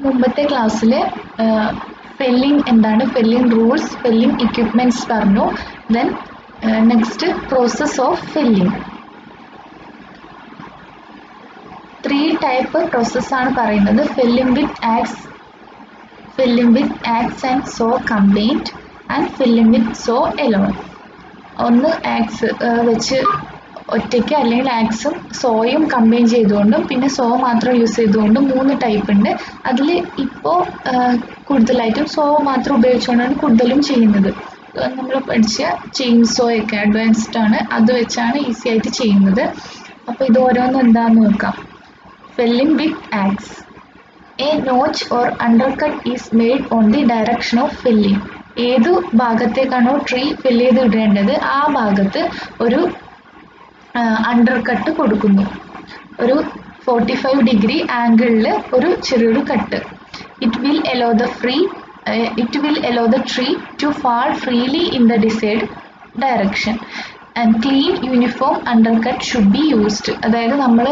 മുമ്പത്തെ ക്ലാസ്സിൽ ഫില്ലിംഗ് എന്താണ് ഫില്ലിംഗ് റൂൾസ് ഫില്ലിംഗ് ഇക്വിപ്മെൻറ്റ്സ് പറഞ്ഞു then next process of felling three type പ്രോസസ്സാണ് പറയുന്നത് felling with axe felling with axe and saw combined and felling with saw alone ഒന്ന് axe വെച്ച് ഒറ്റയ്ക്ക് അല്ലെങ്കിൽ ആക്സും സോയും കമ്പൈൻ ചെയ്തുകൊണ്ടും പിന്നെ സോ മാത്രം യൂസ് ചെയ്തുകൊണ്ടും മൂന്ന് ടൈപ്പ് ഉണ്ട് അതിൽ ഇപ്പോൾ കൂടുതലായിട്ടും സോ മാത്രം ഉപയോഗിച്ചുകൊണ്ടാണ് കൂടുതലും ചെയ്യുന്നത് നമ്മൾ പഠിച്ച ചെയിൻ സോ ഒക്കെ അഡ്വാൻസ്ഡ് ആണ് അത് വെച്ചാണ് ഈസി ആയിട്ട് ചെയ്യുന്നത് അപ്പോൾ ഇത് ഓരോന്നും എന്താണെന്ന് നോക്കാം felling with axe a notch or undercut is made on the direction of felling ഏതു ഭാഗത്തേക്കാണോ ട്രീ ഫില്ല് ചെയ്ത് ഇടേണ്ടത് ആ ഭാഗത്ത് ഒരു അണ്ടർ കട്ട് കൊടുക്കുന്നു ഒരു ഫോർട്ടി ഫൈവ് ഡിഗ്രി ആംഗിളിൽ ഒരു ചെറിയൊരു cut it will allow the free it will allow the tree to fall freely in the decide direction and clean uniform undercut should be used അതായത് നമ്മൾ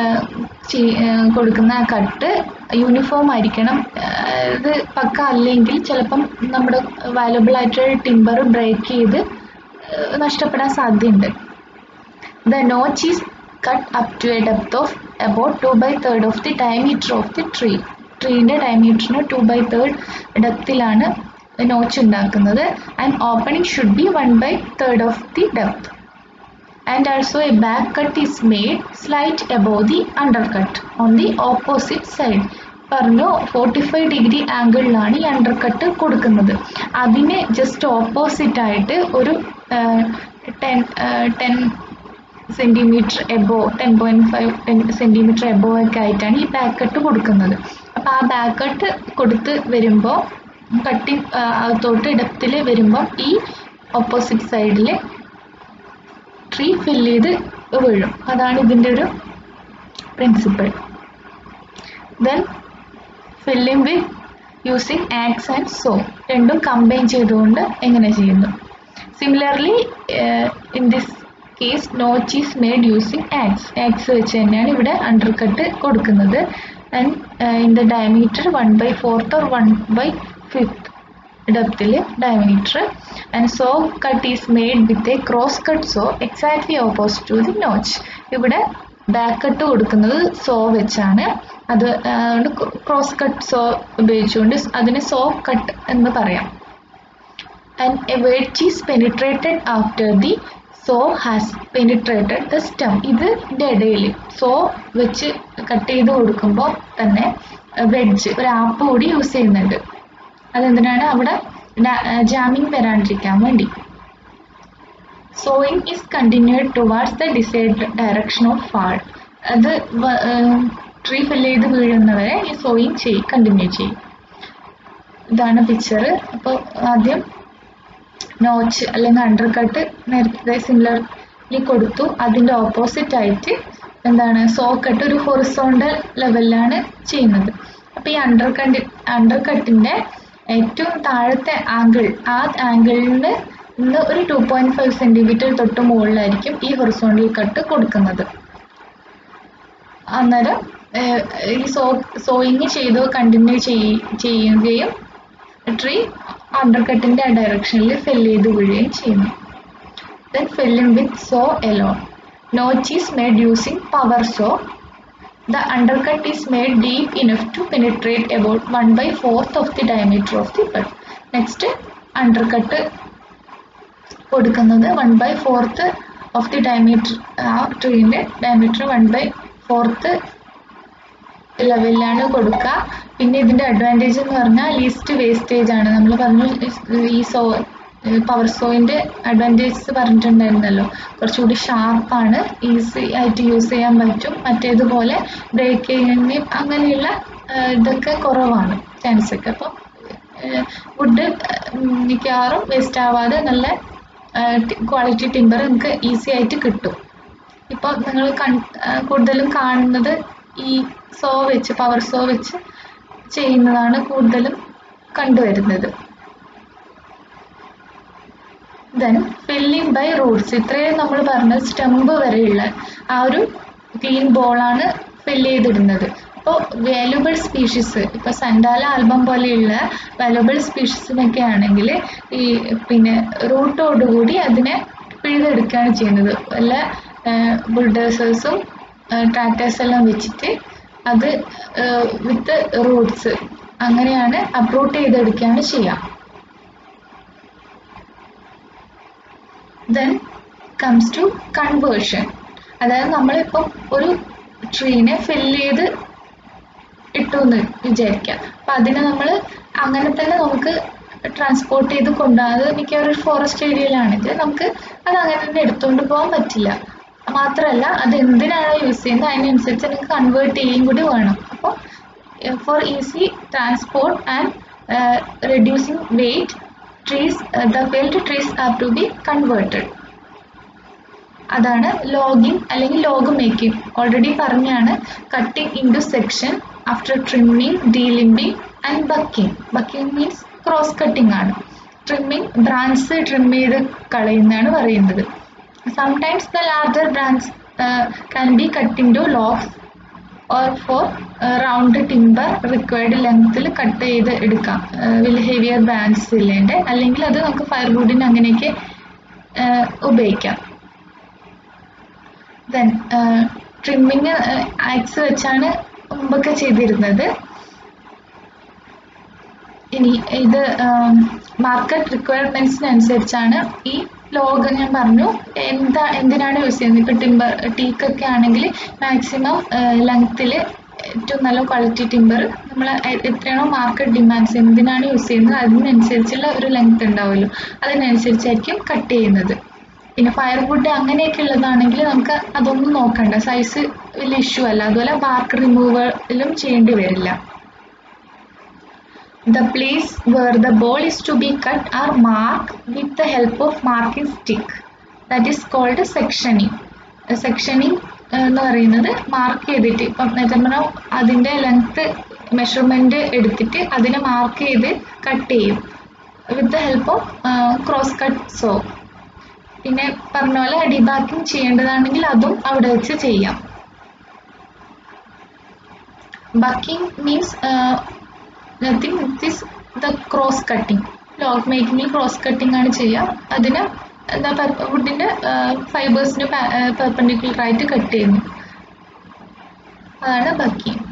കൊടുക്കുന്ന ആ cut uniform ആയിരിക്കണം ഇത് പക്ക അല്ലെങ്കിൽ ചിലപ്പം നമ്മുടെ വാല്യബിൾ ആയിട്ടുള്ള ടിമ്പർ ബ്രേക്ക് ചെയ്ത് നഷ്ടപ്പെടാൻ സാധ്യതയുണ്ട് The notch is cut up to a depth of about 2 by 3rd of the diameter of the tree. ട്രീൻ്റെ ഡയമീറ്ററിന് ടു ബൈ തേർഡ് ഡെപ്തിലാണ് നോച്ച് ഉണ്ടാക്കുന്നത് and opening should be one by third of the depth and also a back cut is made slight above the undercut on the opposite side പറഞ്ഞു forty five degree ആംഗിളിലാണ് ഈ undercut കൊടുക്കുന്നത് അതിന് just opposite ആയിട്ട് ഒരു ten ten centimetre above ten point five ten centimetre above ഒക്കെ ആയിട്ടാണ് ഈ ബാക്ക് കട്ട് കൊടുക്കുന്നത് അപ്പോൾ ആ ബാക്ക് കട്ട് കൊടുത്ത് വരുമ്പോൾ കട്ടി അകത്തോട്ട് ഡെപ്തിൽ വരുമ്പം ഈ ഓപ്പോസിറ്റ് സൈഡിൽ ട്രീ ഫില്ല് ചെയ്ത് വീഴും അതാണ് ഇതിൻ്റെ ഒരു principle then felling with using axe and saw രണ്ടും കമ്പൈൻ ചെയ്തുകൊണ്ട് എങ്ങനെ ചെയ്യുന്നു similarly in this case notch is made using axe axe വെച്ച് തന്നെയാണ് ഇവിടെ അണ്ടർ കട്ട് കൊടുക്കുന്നത് and in the diameter one by fourth or one by fifth ഡെപ്തിൽ diameter and saw cut is made with a cross cut saw exactly opposite to the notch ഇവിടെ back cut കൊടുക്കുന്നത് saw വെച്ചാണ് അത് അതുകൊണ്ട് cross cut so ഉപയോഗിച്ചുകൊണ്ട് അതിന് so cut എന്ന് പറയാം and a wedge is penetrated after the saw has penetrated the stem ഇതിൻ്റെ ഇടയിൽ സോ വെച്ച് കട്ട് ചെയ്ത് കൊടുക്കുമ്പോൾ തന്നെ വെഡ്ജ് ഒരു ആപ്പ് കൂടി യൂസ് ചെയ്യുന്നുണ്ട് അതെന്തിനാണ് അവിടെ ജാമിങ് വരാണ്ടിരിക്കാൻ വേണ്ടി sawing is continued towards the decide direction of fall അത് ട്രീ ഫില്ല് ചെയ്ത് വീഴുന്നവരെ ഈ സോയിങ് ചെയ്യും കണ്ടിന്യൂ ചെയ്യും ഇതാണ് പിക്ചർ അപ്പോൾ ആദ്യം നോച്ച് അല്ലെങ്കിൽ അണ്ടർ കട്ട് നേരത്തെ സിമിലർലി കൊടുത്തു അതിൻ്റെ ഓപ്പോസിറ്റ് ആയിട്ട് എന്താണ് സോ കട്ട് ഒരു ഹൊറിസോണ്ടൽ ലെവലിലാണ് ചെയ്യുന്നത് അപ്പോൾ ഈ അണ്ടർ കട്ട് അണ്ടർ കട്ടിൻ്റെ ഏറ്റവും താഴത്തെ ആംഗിൾ ആ ആംഗിളിന് നിന്ന് ഒരു ടു പോയിൻറ്റ് ഫൈവ് സെൻറ്റിമീറ്റർ തൊട്ട് മുകളിലായിരിക്കും ഈ ഹൊറിസോണ്ടൽ കട്ട് കൊടുക്കുന്നത് അന്നേരം ഈ സോ സോയിങ് ചെയ്ത് കണ്ടിന്യൂ ചെയ്യുകയും ട്രീ അണ്ടർ കട്ടിൻ്റെ ആ ഡയറക്ഷനിൽ ഫിൽ ചെയ്ത് വീഴുകയും ചെയ്യുന്നു then felling with saw alone notch is made using power saw the undercut is made deep enough to penetrate about one by fourth of the diameter of the butt next undercut കൊടുക്കുന്നത് one by fourth of the diameter ആ ട്രീൻ്റെ diameter one by fourth ലെവലിലാണ് കൊടുക്കുക പിന്നെ ഇതിൻ്റെ advantage എന്ന് പറഞ്ഞാൽ least wastage ആണ് നമ്മൾ പറഞ്ഞു ഈ സോ പവർ സോയിൻ്റെ അഡ്വാൻറ്റേജസ് പറഞ്ഞിട്ടുണ്ടായിരുന്നല്ലോ കുറച്ചുകൂടി ഷാർപ്പാണ് ഈസി ആയിട്ട് യൂസ് ചെയ്യാൻ പറ്റും മറ്റേതുപോലെ ബ്രേക്കിങ്ങിന് അങ്ങനെയുള്ള ഇതൊക്കെ കുറവാണ് ചാൻസ് ഒക്കെ അപ്പോൾ വുഡ് മിക്കവാറും വേസ്റ്റ് ആവാതെ നല്ല ക്വാളിറ്റി ടിമ്പർ നമുക്ക് ഈസി ആയിട്ട് കിട്ടും ഇപ്പോൾ നിങ്ങൾ കൺ കൂടുതലും കാണുന്നത് ഈ സോ വെച്ച് പവർ സോ വെച്ച് ചെയ്യുന്നതാണ് കൂടുതലും കണ്ടുവരുന്നത് ദെൻ ഫില്ലിംഗ് ബൈ റൂട്ട്സ് ഇത്രയും നമ്മൾ പറഞ്ഞ സ്റ്റമ്പ് വരെയുള്ള ആ ഒരു ക്ലീൻ ബോളാണ് ഫില്ല് ചെയ്തിടുന്നത് അപ്പോൾ വാല്യുബിൾ സ്പീഷീസ് ഇപ്പോൾ സൻഡാല ആൽബം പോലെയുള്ള വാല്യുബിൾ സ്പീഷീസിനൊക്കെ ആണെങ്കിൽ ഈ പിന്നെ റൂട്ടോടുകൂടി അതിനെ പിഴുതെടുക്കുകയാണ് ചെയ്യുന്നത് വല്ല ബുൾഡേഴ്സേഴ്സും ട്രാക്ടേഴ്സ് എല്ലാം വെച്ചിട്ട് അത് വിത്ത് റൂട്ട്സ് അങ്ങനെയാണ് അപ്രൂട്ട് ചെയ്തെടുക്കുകയാണ് ചെയ്യുക ദെൻ കംസ് ടു കൺവേർഷൻ അതായത് നമ്മളിപ്പം ഒരു ട്രീനെ ഫില്ല് ചെയ്ത് ഇട്ടു എന്ന് വിചാരിക്കാം അപ്പം അതിനെ നമ്മൾ അങ്ങനെ തന്നെ നമുക്ക് ട്രാൻസ്പോർട്ട് ചെയ്ത് കൊണ്ടുപോകാം അത് മിക്കവാറും ഒരു ഫോറസ്റ്റ് ഏരിയയിലാണെങ്കിൽ നമുക്ക് അത് അങ്ങനെ തന്നെ എടുത്തുകൊണ്ട് പോകാൻ പറ്റില്ല മാത്രമല്ല അത് എന്തിനാണോ യൂസ് ചെയ്യുന്നത് അതിനനുസരിച്ച് നമുക്ക് കൺവേർട്ട് ചെയ്യുകയും കൂടി വേണം അപ്പോൾ for easy transport and reducing weight trees the felled trees are to be converted അതാണ് ലോഗിങ് അല്ലെങ്കിൽ ലോഗ് മേക്കിംഗ് ഓൾറെഡി പറഞ്ഞാണ് cutting into section after trimming delimbing and bucking bucking means cross cutting ആണ് trimming branch trim ചെയ്ത് കളയുന്നതാണ് പറയുന്നത് sometimes the larger branch can be cutting to logs or for round timber required ലെങ്ത്തിൽ cut ചെയ്ത് എടുക്കാം വലിയ heavier branches ഇല്ലേണ്ട അല്ലെങ്കിൽ അത് നമുക്ക് ഫയർവുഡിന് അങ്ങനെയൊക്കെ ഉപയോഗിക്കാം ദെൻ ട്രിമ്മിങ് ആക്സ് വെച്ചാണ് മുമ്പൊക്കെ ചെയ്തിരുന്നത് ഇനി ഇത് മാർക്കറ്റ് റിക്വയർമെൻറ്റ്സിനനുസരിച്ചാണ് ഈ ലോഗ് ഞാൻ പറഞ്ഞു എന്താ എന്തിനാണ് യൂസ് ചെയ്യുന്നത് ഇപ്പം ടിമ്പർ ടീക്കൊക്കെ ആണെങ്കിൽ മാക്സിമം ലെങ്ത്തിൽ ഏറ്റവും നല്ല ക്വാളിറ്റി ടിമ്പർ നമ്മൾ എത്രയാണോ മാർക്കറ്റ് ഡിമാൻഡ്സ് എന്തിനാണ് യൂസ് ചെയ്യുന്നത് അതിനനുസരിച്ചുള്ള ഒരു ലെങ്ത് ഉണ്ടാവുമല്ലോ അതിനനുസരിച്ചായിരിക്കും കട്ട് ചെയ്യുന്നത് പിന്നെ ഫയർവുഡ് അങ്ങനെയൊക്കെ ഉള്ളതാണെങ്കിൽ നമുക്ക് അതൊന്നും നോക്കണ്ട സൈസ് വലിയ ഇഷ്യൂ അല്ല അതുപോലെ ബാർക്ക് റിമൂവലും ചെയ്യേണ്ടി വരില്ല The place where the ball is to be cut are marked with the help of marking stick. That is called sectioning. Sectioning എന്ന് പറയുന്നത് മാർക്ക് ചെയ്തിട്ട് ഇപ്പം നേരത്തെ അതിൻ്റെ ലെങ്ത് മെഷർമെൻറ്റ് എടുത്തിട്ട് അതിനെ മാർക്ക് ചെയ്ത് കട്ട് ചെയ്യും with the help of cross cut saw പിന്നെ പറഞ്ഞ പോലെ ഡിബാക്കിംഗ് ചെയ്യേണ്ടതാണെങ്കിൽ അതും അവിടെ വെച്ച് ചെയ്യാം bucking means nothing this the cross cutting log മേക്കിങ്ങിൽ ക്രോസ് കട്ടിംഗ് ആണ് ചെയ്യുക അതിന് എന്താ വുഡിൻ്റെ ഫൈബേഴ്സിന് പെർപെൻഡിക്കുലർ ആയിട്ട് കട്ട് ചെയ്യുന്നു അതാണ് bucking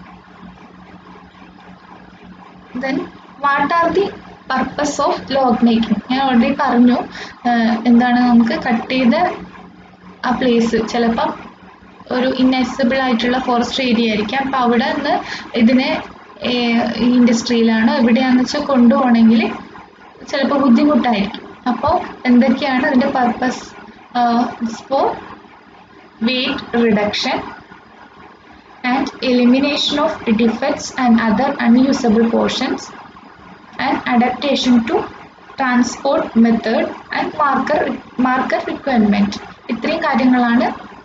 then what are the purpose of log making ഞാൻ ഓൾറെഡി പറഞ്ഞു എന്താണ് നമുക്ക് കട്ട് ചെയ്ത ആ പ്ലേസ് ചിലപ്പം ഒരു ഇന്നക്സബിൾ ആയിട്ടുള്ള ഫോറസ്റ്റ് ഏരിയ ആയിരിക്കാം അപ്പം അവിടെ നിന്ന് ഇതിനെ ഇൻഡസ്ട്രിയിലാണ് എവിടെയാണെന്ന് വെച്ചാൽ കൊണ്ടുപോകണമെങ്കിൽ ചിലപ്പോൾ ബുദ്ധിമുട്ടായിരിക്കും അപ്പോൾ എന്തൊക്കെയാണ് അതിൻ്റെ purpose for weight reduction and elimination of defects and other unusable portions and adaptation to transport method and market market requirement ഇത്രയും കാര്യങ്ങളാണ്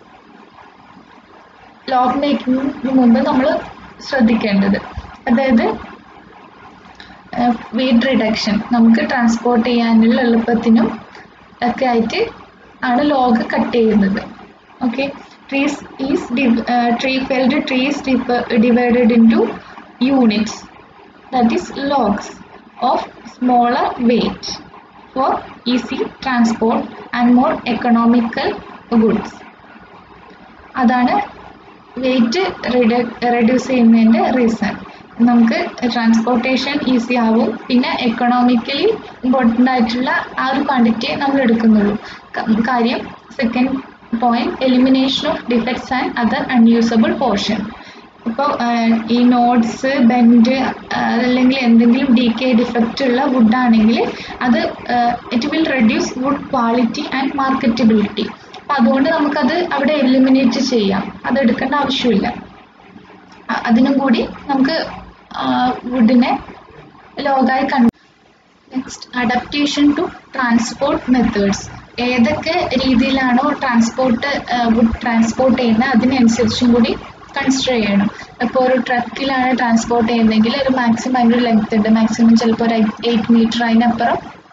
ലോഗ് മേക്കിങ്ങിന് മുമ്പ് നമ്മൾ ശ്രദ്ധിക്കേണ്ടത് അതായത് വെയിറ്റ് റിഡക്ഷൻ നമുക്ക് ട്രാൻസ്പോർട്ട് ചെയ്യാനുള്ള എളുപ്പത്തിനും ഒക്കെ ആയിട്ട് ആണ് ലോഗ് കട്ട് ചെയ്യുന്നത് okay trees is tree felled trees divided into units that is logs of smaller weight for easy transport and more economical goods അതാണ് വെയിറ്റ് റെഡ്യൂസ് ചെയ്യുന്നതിൻ്റെ റീസൺ നമുക്ക് transportation easy ആവും പിന്നെ എക്കണോമിക്കലി ഇമ്പോർട്ടൻ്റ് ആയിട്ടുള്ള ആ ഒരു ക്വാണ്ടിറ്റിയെ നമ്മൾ എടുക്കുന്നുള്ളൂ കാര്യം second point elimination of defects and other unusable portion ഇപ്പോൾ ഈ നോട്ട്സ് ബെൻഡ് അതല്ലെങ്കിൽ എന്തെങ്കിലും ഡി കെ ഡിഫക്റ്റ് ഉള്ള വുഡ് ആണെങ്കിൽ അത് it will reduce wood quality and marketability അപ്പം അതുകൊണ്ട് നമുക്കത് അവിടെ എലിമിനേറ്റ് ചെയ്യാം അത് എടുക്കേണ്ട ആവശ്യമില്ല അതിനും കൂടി നമുക്ക് വുഡിനെ ലോഗായി കണ്ടു next adaptation to transport methods ഏതൊക്കെ രീതിയിലാണോ ട്രാൻസ്പോർട്ട് വുഡ് ട്രാൻസ്പോർട്ട് ചെയ്യുന്നത് അതിനനുസരിച്ചും കൂടി കൺസിഡർ ചെയ്യണം ഇപ്പോൾ ഒരു ട്രക്കിലാണ് ട്രാൻസ്പോർട്ട് ചെയ്യുന്നതെങ്കിൽ ഒരു മാക്സിമം അതിൻ്റെ ലെങ്ത് ഉണ്ട് മാക്സിമം ചിലപ്പോൾ ഒരു എയ്റ്റ് മീറ്റർ അതിനപ്പുറം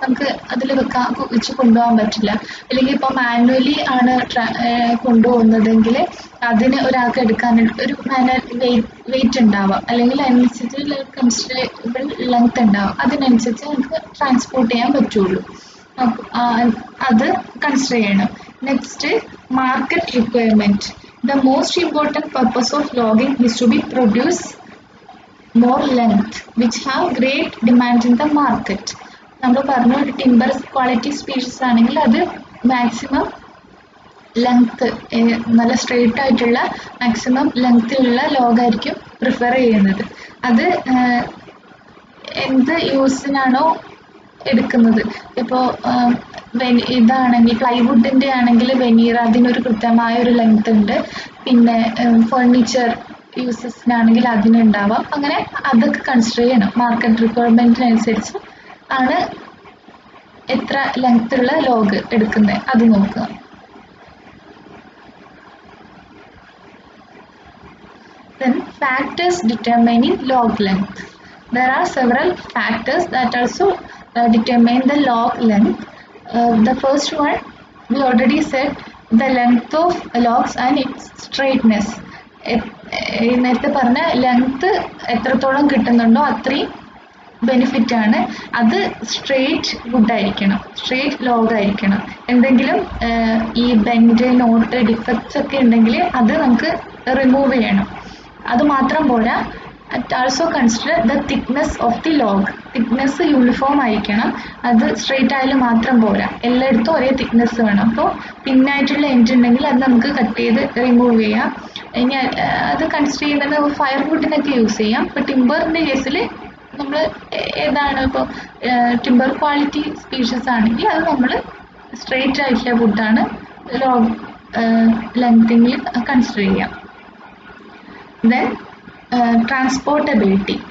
നമുക്ക് അതിൽ വെക്കാൻ വെച്ച് കൊണ്ടുപോകാൻ പറ്റില്ല അല്ലെങ്കിൽ ഇപ്പോൾ മാനുവലി ആണ് ട്രാ- ഏഹ് കൊണ്ടുപോകുന്നതെങ്കിൽ അതിന് ഒരാൾക്ക് എടുക്കാനായിട്ട് ഒരു മാനുവൽ വെയിറ്റ് വെയിറ്റ് ഉണ്ടാവാം അല്ലെങ്കിൽ അതിനനുസരിച്ച് കൺസിഡറബിൾ ലെങ്ത് ഉണ്ടാവും അതിനനുസരിച്ച് നമുക്ക് ട്രാൻസ്പോർട്ട് ചെയ്യാൻ പറ്റുള്ളൂ അപ്പ- ആ, അത് കൺസിഡർ ചെയ്യണം next market requirement the most important purpose of logging is to be produce more length which have great demand in the market നമ്മൾ പറഞ്ഞു ഒരു ടിമ്പർ ക്വാളിറ്റി സ്പീഷീസ് ആണെങ്കിൽ അത് മാക്സിമം ലെങ്ത് നല്ല സ്ട്രെയിറ്റ് ആയിട്ടുള്ള മാക്സിമം ലെങ്ത്തിലുള്ള ലോഗായിരിക്കും പ്രിഫർ ചെയ്യുന്നത് അത് ഏഹ്, എന്ത് യൂസിനാണോ എടുക്കുന്നത് ഇപ്പോൾ ഇതാണെങ്കിൽ പ്ലൈവുഡിൻ്റെ ആണെങ്കിൽ വെനീർ അതിനൊരു കൃത്യമായ ഒരു ലെങ്ത് ഉണ്ട് പിന്നെ ഫർണിച്ചർ യൂസസിനാണെങ്കിൽ അതിനുണ്ടാവാം അങ്ങനെ അതൊക്കെ കൺസിഡർ ചെയ്യണം മാർക്കറ്റ് റിക്വയർമെൻറ്റിനനുസരിച്ച് ആണ് എത്ര ലെങ്ത് ഉള്ള ലോഗ് എടുക്കുന്നത് അത് നോക്കുക Then factors determining log length. There are several factors that also uh, determine the log length. Uh, the first one we already said the length of logs and its straightness. എ- ഏ- നേരത്തെ പറഞ്ഞ length എത്രത്തോളം കിട്ടുന്നുണ്ടോ അത്രയും benefit ആണ് അത് straight wood ആയിരിക്കണം സ്ട്രേറ്റ് ലോഗ് ആയിരിക്കണം എന്തെങ്കിലും ഏഹ്, ഈ ബെൻഡ് നോട്ട് ഡിഫക്ട്സ് ഒക്കെ ഉണ്ടെങ്കിൽ അത് നമുക്ക് റിമൂവ് ചെയ്യണം അത് മാത്രം പോരാ at also consider the thickness of the log thickness uniform ആയിരിക്കണം അത് സ്ട്രെയിറ്റ് ആയാലും മാത്രം പോരാ എല്ലായിടത്തും ഒരേ തിക്നെസ് വേണം അപ്പോൾ പിന്നായിട്ടുള്ള എൻഡ് ഉണ്ടെങ്കിൽ അത് നമുക്ക് കട്ട് ചെയ്ത് റിമൂവ് ചെയ്യാം ഇനി അ- അത് കൺസിഡർ ചെയ്യുന്നത് ഫയർ വുഡിനൊക്കെ യൂസ് ചെയ്യാം ഇപ്പോൾ ടിമ്പറിൻ്റെ കേസിൽ നമ്മൾ ഏതാണ് ഇപ്പോൾ ടിമ്പർ ക്വാളിറ്റി സ്പീഷീസ് ആണെങ്കിൽ അത് നമ്മൾ സ്ട്രെയിറ്റ് ആയിട്ടുള്ള വുഡാണ് ലോഗ് ലെങ്തിങ്ങിൽ കൺസിഡർ ചെയ്യാം ദെൻ ട്രാൻസ്പോർട്ടബിലിറ്റി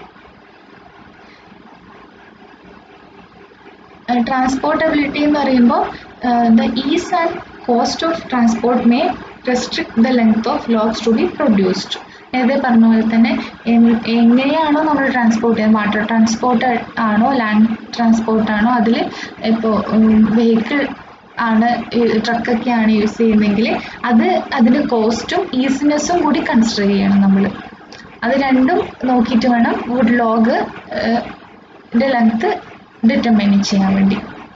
ട്രാൻസ്പോർട്ടബിലിറ്റി എന്ന് പറയുമ്പോൾ the ease and cost of transport may restrict the length of logs to be produced നേരത്തെ പറഞ്ഞ പോലെ തന്നെ എങ്- എങ്ങനെയാണോ നമ്മൾ ട്രാൻസ്പോർട്ട് ചെയ്യുന്നത് വാട്ടർ ട്രാൻസ്പോർട്ട് ആണോ ലാൻഡ് ട്രാൻസ്പോർട്ട് ആണോ അതിൽ ഇപ്പോൾ വെഹിക്കിൾ ആണ് ട്രക്കൊക്കെയാണ് യൂസ് ചെയ്യുന്നതെങ്കിൽ അത് അതിൻ്റെ കോസ്റ്റും ഈസിനെസ്സും കൂടി കൺസിഡർ ചെയ്യണം നമ്മൾ അത് രണ്ടും നോക്കിയിട്ട് വേണം വുഡ് ലോഗ് ലെങ്ത് ഡിറ്റർമൈൻ ചെയ്യാൻ വേണ്ടി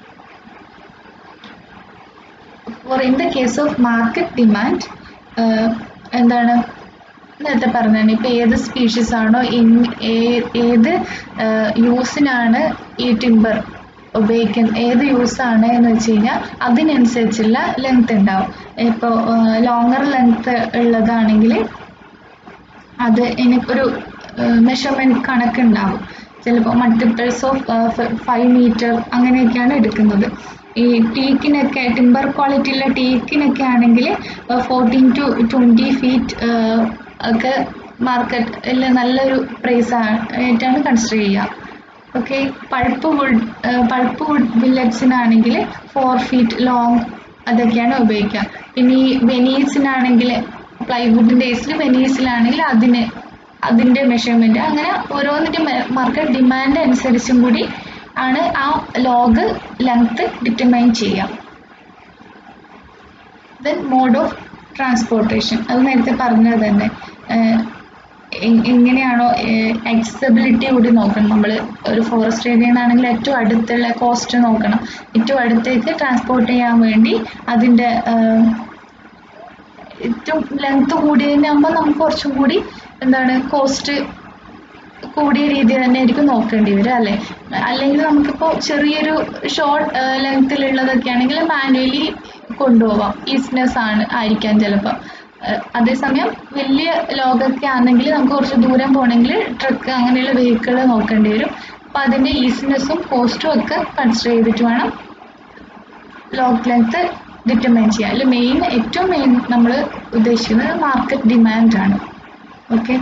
for in the case of market demand എന്താണ് നേരത്തെ പറഞ്ഞാണ് ഇപ്പം ഏത് സ്പീഷീസ് ആണോ ഇൻ- ഏ- ഏത് യൂസിനാണ് ഈ ടിമ്പർ ഉപയോഗിക്കുന്നത് ഏത് യൂസാണ് എന്ന് വെച്ച് കഴിഞ്ഞാൽ അതിനനുസരിച്ചുള്ള ലെങ്ത് ഉണ്ടാവും ഇപ്പോൾ ലോങ്ങർ ലെങ്ത് ഉള്ളതാണെങ്കിൽ അത് എനിക്കൊരു മെഷർമെൻറ്റ് കണക്കുണ്ടാവും ചിലപ്പോൾ മൾട്ടിപ്പിൾസ് ഓഫ് ഫൈവ് മീറ്റർ അങ്ങനെയൊക്കെയാണ് എടുക്കുന്നത് ഈ ടീക്കിനൊക്കെ ടിമ്പർ ക്വാളിറ്റിയുള്ള ടീക്കിനൊക്കെ ആണെങ്കിൽ ഫോർട്ടീൻ ടു ട്വൻറ്റി ഫീറ്റ് ഒക്കെ മാർക്കറ്റിൽ നല്ലൊരു പ്രൈസ് ആയിട്ടാണ് കൺസിഡർ ചെയ്യുക okay pulp wood pulp wood ബില്ലറ്റ്സിനാണെങ്കിൽ ഫോർ ഫീറ്റ് ലോങ് അതൊക്കെയാണ് ഉപയോഗിക്കുക പിന്നെ ഈ വെനീസിനാണെങ്കിൽ പ്ലൈവുഡിൻ്റെ കേസിൽ വെനീസിലാണെങ്കിൽ അതിന് അതിൻ്റെ മെഷർമെൻറ്റ് അങ്ങനെ ഓരോന്നിൻ്റെ മാർക്കറ്റ് ഡിമാൻഡ് അനുസരിച്ചും കൂടി ആണ് ആ ലോഗ് ലെങ്ത് ഡിറ്റർമൈൻ ചെയ്യുക ദെൻ മോഡ് ഓഫ് ട്രാൻസ്പോർട്ടേഷൻ അത് നേരത്തെ പറഞ്ഞത് തന്നെ ഏഹ് എ- എങ്ങനെയാണോ accessibility കൂടി നോക്കണം നമ്മൾ ഒരു ഫോറസ്റ്റ് ഏരിയ ആണെങ്കിൽ ഏറ്റവും അടുത്തുള്ള കോസ്റ്റ് നോക്കണം ഏറ്റവും അടുത്തേക്ക് ട്രാൻസ്പോർട്ട് ചെയ്യാൻ വേണ്ടി അതിൻ്റെ ഏഹ്, ഏറ്റവും ലെങ്ത് കൂടിയതിനാകുമ്പോൾ നമുക്ക് കുറച്ചും കൂടി എന്താണ് കോസ്റ്റ് കൂടിയ രീതി തന്നെ ആയിരിക്കും നോക്കേണ്ടി വരിക അല്ലേ അല്ലെങ്കിൽ നമുക്കിപ്പോൾ ചെറിയൊരു ഷോർട്ട് ലെങ്ത്തിലുള്ളതൊക്കെ ആണെങ്കിൽ മാനുവലി കൊണ്ടുപോവാം ഈസിനെസ് ആണ് ആയിരിക്കാം ചിലപ്പോൾ അതേസമയം വലിയ ലോഗൊക്കെ ആണെങ്കിൽ നമുക്ക് കുറച്ച് ദൂരം പോകണമെങ്കിൽ ട്രക്ക് അങ്ങനെയുള്ള വെഹിക്കിൾ നോക്കേണ്ടി വരും അപ്പം അതിൻ്റെ ഈസിനെസ്സും കോസ്റ്റും ഒക്കെ കൺസിഡർ ചെയ്തിട്ട് വേണം ലോഗ് ലെങ്ത് ഡിറ്റർമൈൻ ചെയ്യാൻ അതിൽ മെയിൻ ഏറ്റവും മെയിൻ നമ്മൾ ഉദ്ദേശിക്കുന്നത് മാർക്കറ്റ് ഡിമാൻഡാണ് okay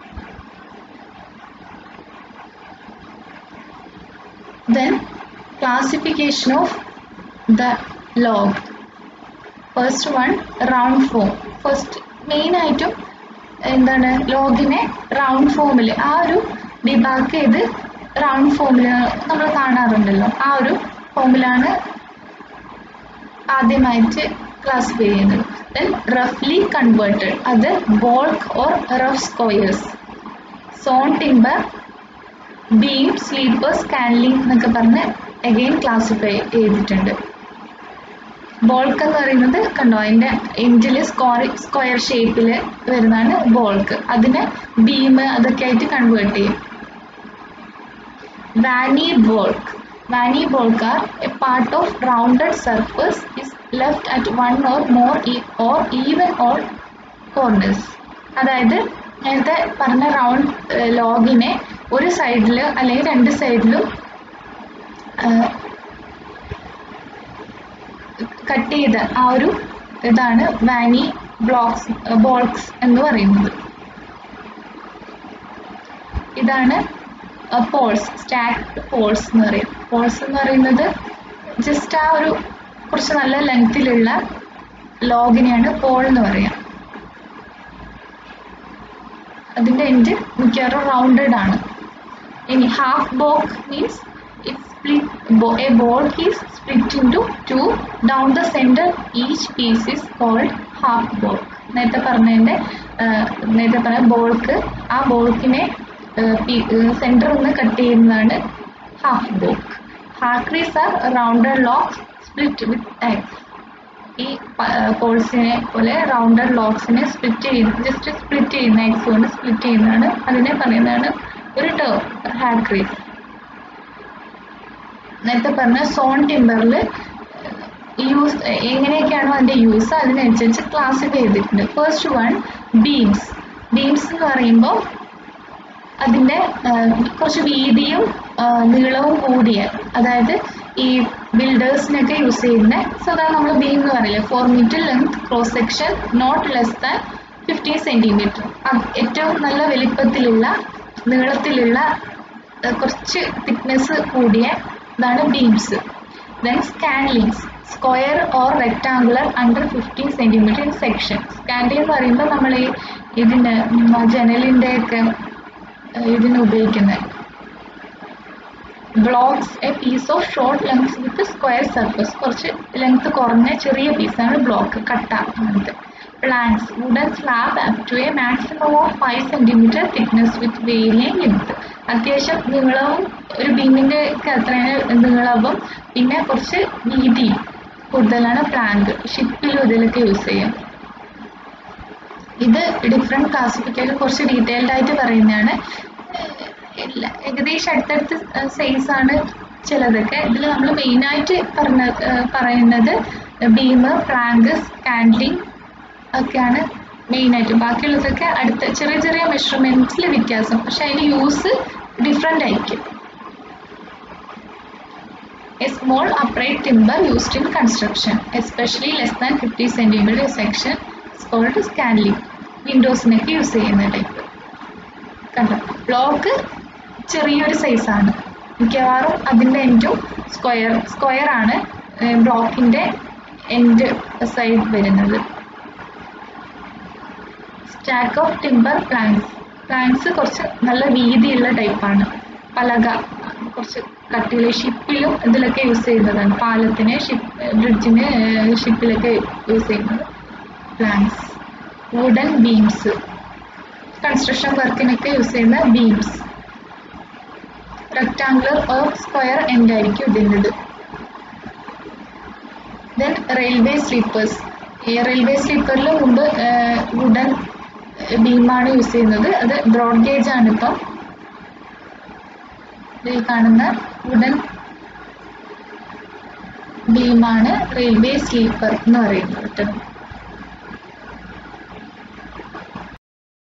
then classification of the log first one round form first main ആയിട്ടും എന്താണ് ലോഗിനെ റൗണ്ട് ഫോമിൽ ആ ഒരു ഡിബാക്ക് ചെയ്ത് റൗണ്ട് ഫോമിൽ നമ്മൾ കാണാറുണ്ടല്ലോ ആ ഒരു ഫോമിലാണ് ആദ്യമായിട്ട് ക്ലാസിഫൈ ചെയ്യുന്നത് ദെൻ റഫ്ലി കൺവേർട്ടഡ് അത് baulk or rough squares sawn timber beam sleeper scantling എന്നൊക്കെ പറഞ്ഞ് അഗെയിൻ ക്ലാസിഫൈ ചെയ്തിട്ടുണ്ട് ബോൾക്ക് എന്ന് പറയുന്നത് കണ്ടോ അതിൻ്റെ എൻഡിൽ സ്ക്വയർ സ്ക്വയർ ഷേപ്പിൽ വരുന്നതാണ് ബോൾക്ക് അതിനെ ബീം അതൊക്കെ ആയിട്ട് കൺവേർട്ട് ചെയ്യും wany baulk wany baulk are a part of rounded surface is left at one or more or even all corners അതായത് നേരത്തെ പറഞ്ഞ റൗണ്ട് ലോഗിനെ ഒരു സൈഡിൽ അല്ലെങ്കിൽ രണ്ട് സൈഡിലും കട്ട് ചെയ്ത ആ ഒരു ഇതാണ് വാനി ബ്ലോക്സ് ബോൾക്സ് എന്ന് പറയുന്നത് ഇതാണ് പോൾസ് സ്റ്റാക്ക് പോൾസ് എന്ന് പറയും പോൾസ് എന്ന് പറയുന്നത് ജസ്റ്റ് ആ ഒരു കുറച്ച് നല്ല ലെങ്തിലുള്ള ലോഗിനെയാണ് പോൾ എന്ന് പറയാം അതിൻ്റെ എൻഡ് മിക്കവാറും റൗണ്ടഡ് ആണ് ഇനി half baulk means it split bo- a ball is split into two down the center each piece is called half ball നേരത്തെ പറഞ്ഞതിൻ്റെ നേരത്തെ പറഞ്ഞ ബോൾക്ക് ആ ബോൾക്കിനെ സെൻറ്ററിൽ നിന്ന് കട്ട് ചെയ്യുന്നതാണ് ഹാഫ് ബോക്ക് ഹാക്രീസ് are rounded logs split with axe ഈ പോൾസിനെ പോലെ റൗണ്ടഡ് ലോക്സിനെ സ്പ്ലിറ്റ് ചെയ്യുന്ന ജസ്റ്റ് സ്പ്ലിറ്റ് ചെയ്യുന്ന എക്സ് കൊണ്ട് സ്പ്ലിറ്റ് ചെയ്യുന്നതാണ് അതിനെ പറയുന്നതാണ് ഒരു ടേം ഹാക്രീസ് നേരത്തെ പറഞ്ഞ സോൺ ടിമ്പറിൽ യൂസ് എങ്ങനെയൊക്കെയാണോ അതിൻ്റെ യൂസ് അതിനനുസരിച്ച് ക്ലാസിഫൈ ചെയ്തിട്ടുണ്ട് ഫസ്റ്റ് വൺ ബീംസ് ബീംസ് എന്ന് പറയുമ്പോൾ അതിൻ്റെ കുറച്ച് വീതിയും നീളവും കൂടിയ അതായത് ഈ ബിൽഡേഴ്സിനൊക്കെ യൂസ് ചെയ്യുന്ന സാധാരണ നമ്മൾ ബീം എന്ന് പറയില്ലേ four meter length cross section not less than fifteen centimeter ഏറ്റവും നല്ല വലിപ്പത്തിലുള്ള നീളത്തിലുള്ള കുറച്ച് തിക്നെസ് കൂടിയ ഇതാണ് beams then scantlings square or rectangular under fifteen centimeter in section scantling എന്ന് പറയുമ്പോൾ നമ്മൾ ഈ ഇതിൻ്റെ ജനലിൻ്റെ ഒക്കെ ഇതിന് ഉപയോഗിക്കുന്നത് blocks a piece of short length with square surface കുറച്ച് ലെങ്ത് കുറഞ്ഞ ചെറിയ പീസാണ് ബ്ലോക്ക് കട്ട അങ്ങനത്തെ planks wooden slab up to a maximum of five centimetre thickness with varying length അത്യാവശ്യം നീളവും ഒരു ബീമിൻ്റെ ഒക്കെ അത്രയാണ് നീളവും പിന്നെ കുറച്ച് വീതി കൂടുതലാണ് പ്ലാങ്ക് ഷിപ്പിലും ഇതിലൊക്കെ യൂസ് ചെയ്യും ഇത് ഡിഫറെൻറ്റ് ക്ലാസിഫിക്കേഷൻ കുറച്ച് ഡീറ്റെയിൽഡ് ആയിട്ട് പറയുന്നതാണ് ഇല്ല ഏകദേശം അടുത്തടുത്ത് സൈസ് ആണ് ചിലതൊക്കെ ഇതിൽ നമ്മൾ മെയിനായിട്ട് പറഞ്ഞ പറയുന്നത് ബീം പ്ലാങ്ക് സ്കാൻഡിങ് ഒക്കെയാണ് മെയിനായിട്ട് ബാക്കിയുള്ളതൊക്കെ അടുത്ത ചെറിയ ചെറിയ മെഷർമെൻറ്റ്സിൽ വ്യത്യാസം പക്ഷെ അതിൻ്റെ യൂസ് ഡിഫറെൻ്റ് ആയിരിക്കും A small upright timber used in construction, especially less than 50 centimeter section, is called scanling. വിൻഡോസിനൊക്കെ യൂസ് ചെയ്യുന്ന ടൈപ്പ് കണ്ടോ ബ്ലോക്ക് ചെറിയൊരു സൈസാണ് മിക്കവാറും അതിൻ്റെ എൻഡും സ്ക്വയർ സ്ക്വയർ ആണ് ബ്ലോക്കിൻ്റെ എൻഡ് സൈഡ് വരുന്നത് stack of timber planks planks കുറച്ച് നല്ല വീതിയുള്ള ടൈപ്പാണ് പലക കുറച്ച് കട്ടിയിൽ ഷിപ്പിലും ഇതിലൊക്കെ യൂസ് ചെയ്യുന്നതാണ് പാലത്തിന് ഷിപ്പ് ബ്രിഡ്ജിന് ഷിപ്പിലൊക്കെ യൂസ് ചെയ്യുന്നത് പ്ലാങ്സ് വുഡൻ ബീംസ് കൺസ്ട്രക്ഷൻ വർക്കിനൊക്കെ യൂസ് ചെയ്യുന്ന beams rectangular or square end ആയിരിക്കും ഇതിൻ്റെത് ദെൻ റെയിൽവേ സ്ലീപ്പേഴ്സ് ഈ റെയിൽവേ സ്ലീപ്പറിൽ മുമ്പ് വുഡൻ ബീമാണ് യൂസ് ചെയ്യുന്നത് അത് ബ്രോഡ് ഗേജ് ആണ് ഇപ്പം ഇതിൽ കാണുന്ന വുഡൻ ബീമാണ് റെയിൽവേ സ്ലീപ്പർ എന്ന് പറയുന്നത് കേട്ടോ